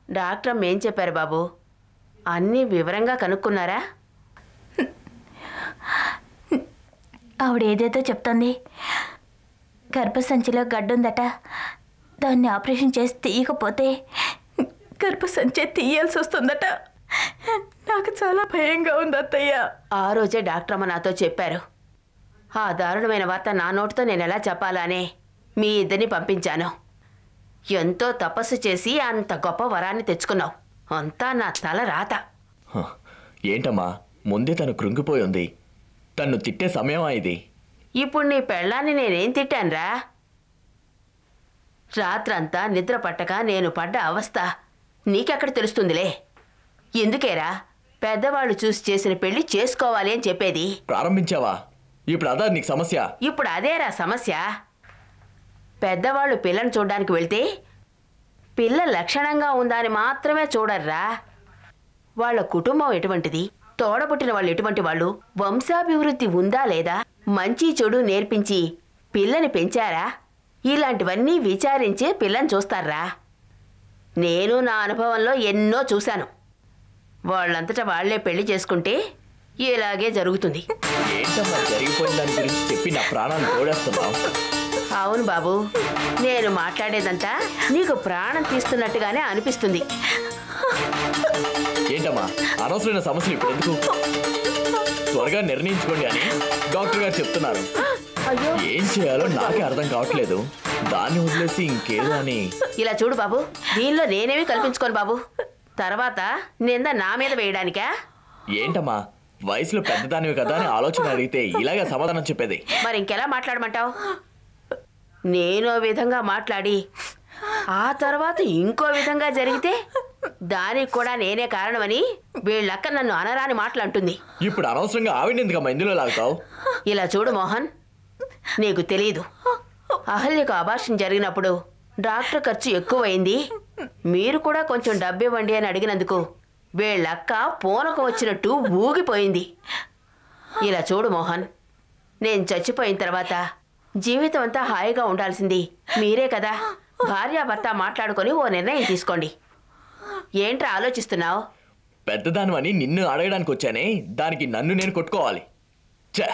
Doctor అమ్మ ఏం చెప్పారు బాబు అన్నీ వివరంగా కనుక్కున్నారా ఆవిడ ఏదేదో చెప్తోంది గర్భసంచిలో గడ్డుందట దాన్ని ఆపరేషన్ చేసి తీయకపోతే గర్భసంచి తీయాల్సి వస్తుందట నాకు చాలా భయంగా ఉంది అత్తయ్య ఆ రోజే డాక్టర్ అమ్మ నాతో చెప్పారు ఆ దారుణమైన వార్త నా నోటితో నేను ఎలా చెప్పాలనే మీ ఇద్దరిని పంపించాను ఎంతో తపస్సు చేసి అంత గొప్ప వరాన్ని తెచ్చుకున్నావు అంతా నా తల రాత హ, ఏంటమ్మా ముందే తను కృంగిపోయి ఉంది తన్ను తిట్టే సమయమా ఇది ఇప్పుడు నీ పెళ్ళాన్ని నేనేం తిట్టానురా రాత్రంతా నిద్ర పట్టక నేను పడ్డ అవస్థ నీకెక్కడ తెలుస్తుందిలే ఎందుకేరా పెద్దవాళ్ళు చూసి చేసిన పెళ్లి చేసుకోవాలి అని చెప్పేది ప్రారంభించావా ఇప్పుడు అదా నీకు సమస్య ఇప్పుడు అదేరా సమస్య పెద్దవాళ్ళు పిల్లని చూడడానికి వెళ్తే పిల్ల లక్షణంగా ఉందా అని మాత్రమే చూడర్రా వాళ్ళ కుటుంబం ఎటువంటిది తోడబుట్టిన వాళ్ళు ఎటువంటి వాళ్ళు వంశాభివృద్ధి ఉందా లేదా మంచి చెడు నేర్పించి పిల్లని పెంచారా ఇలాంటివన్నీ విచారించే పిల్లని చూస్తారా నేను నా అనుభవంలో ఎన్నో చూశాను వాళ్ళంతటా వాళ్లే పెళ్లి చేసుకుంటే ఇలాగే జరుగుతుంది ఏంటమ్మా జరిగిపోయిన దాని గురించి చెప్పి నా ప్రాణాన్ని తోడేస్తున్నావు అవును బాబు నేను మాట్లాడేదంతా నీకు ప్రాణం తీస్తున్నట్టుగానే అనిపిస్తుంది ఏంటమ్మా అనవసరమైన సమస్యలు ఇప్పుడు ఎందుకు త్వరగా నిర్ణయించుకోండి అని డాక్టర్ గారు చెప్తున్నారు అయ్యో ఏం చేయాలో నాకే అర్థం కావట్లేదు దాన్ని వదిలేసి ఇంకేదో అని ఇలా చూడు బాబు దీనిలో నేనేమి కల్పించుకోను బాబు తర్వాత నింద నా మీద వేయడానికా ఏంటమ్మా వయసులో పెద్దదానివి కదా అని ఆలోచన అడిగితే ఇలాగే సమాధానం చెప్పేది మరి ఇంకెలా మాట్లాడమంటావు నేను ఓ విధంగా మాట్లాడి ఆ తర్వాత ఇంకో విధంగా జరిగితే దానికి కూడా నేనే కారణమని వీళ్ళక్క నన్ను అనరాని మాటలంటుంది ఇప్పుడు అనవసరంగా ఆవిడ ఎందుకమ్మా ఇందులో లాగుతావు ఇలా చూడు మోహన్ నీకు తెలీదు అహల్యకు అబార్షన్ జరిగినప్పుడు డాక్టర్ ఖర్చు ఎక్కువైంది మీరు కూడా కొంచెం డబ్బు ఇవ్వండి అని అడిగినందుకు వీళ్ళక్క పూనకం వచ్చినట్టు ఊగిపోయింది ఇలా చూడు మోహన్ నేను చచ్చిపోయిన తర్వాత జీవితం అంతా హాయిగా ఉండాల్సింది మీరే కదా భార్యాభర్త మాట్లాడుకొని ఓ నిర్ణయం తీసుకోండి ఏంట్రా ఆలోచిస్తున్నావు పెద్దదానివని నిన్ను అడగడానికి వచ్చానే దానికి నన్ను నేను కొట్టుకోవాలి ఛే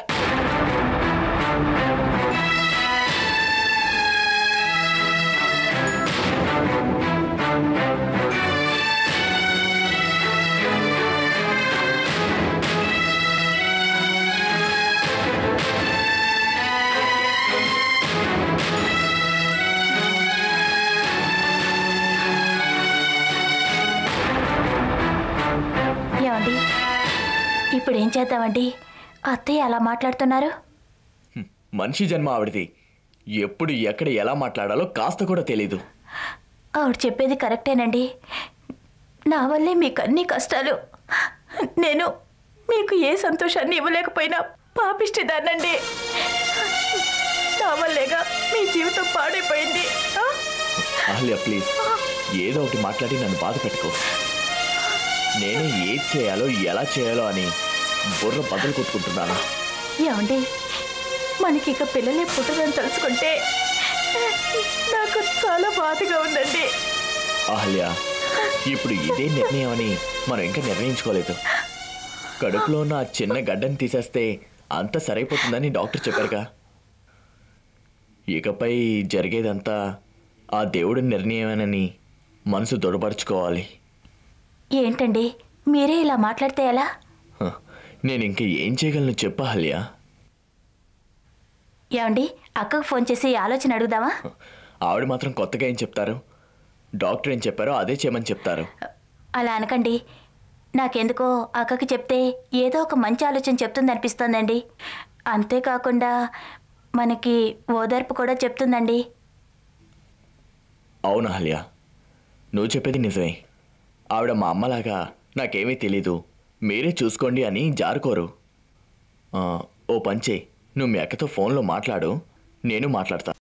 ఏమండి ఇప్పుడు ఏం చేద్దామండి అత్తయ్య అలా మాట్లాడుతున్నారు హ్మ్. మనిషి జన్మ ఆవిడది ఎప్పుడు ఎక్కడ ఎలా మాట్లాడాలో కాస్త కూడా తెలీదు ఆవిడ చెప్పేది కరెక్టేనండి నా వల్లే మీకు అన్ని కష్టాలు నేను మీకు ఏ సంతోషాన్ని ఇవ్వలేకపోయినా పాపిష్టిదానండి నా వల్లేగా మీ జీవితం పాడైపోయింది ఆ? అహల్య ప్లీజ్ ఏదో ఒకటి మాట్లాడి నన్ను బాధ పెట్టుకో నేను ఏది చేయాలో ఎలా చేయాలో అని బుర్ర బద్దలు కొట్టుకుంటున్నాను ఏమండి మనకి ఇక పిల్లలే పుట్టదని తలుచుకుంటే నాకు చాలా బాధగా ఉందండి అహల్య ఇప్పుడు ఇదే నిర్ణయం అని మనం ఇంకా నిర్ణయించుకోలేదు కడుపులో ఉన్న ఆ చిన్న గడ్డని తీసేస్తే అంత సరైపోతుందని డాక్టర్ చెప్పారుగా ఇకపై జరిగేదంతా ఆ దేవుడి నిర్ణయమేనని మనసు దృఢపరచుకోవాలి ఏంటండి మీరే ఇలా మాట్లాడితే ఎలా హ, నేను ఇంక ఏం చేయగలను చెప్పు అహల్య ఏమండి అక్కకు ఫోన్ చేసి ఆలోచన అడుగుదామా ఆవిడ మాత్రం కొత్తగా ఏం చెప్తారు డాక్టర్ ఏం చెప్పారో అదే చేయమని చెప్తారు అలా అనకండి నాకెందుకో అక్కకి చెప్తే ఏదో ఒక మంచి ఆలోచన చెప్తుంది అనిపిస్తోందండి అంతేకాకుండా మనకి ఓదార్పు కూడా చెప్తుందండి అవును అహల్య నువ్వు చెప్పేది నిజమే ఆవిడ మా అమ్మలాగా నాకేమీ తెలీదు మీరే చూసుకోండి అని జారుకోరు ఆ, ఓ పంచే నువ్వు మీ అక్కతో ఫోన్లో మాట్లాడు నేను మాట్లాడతా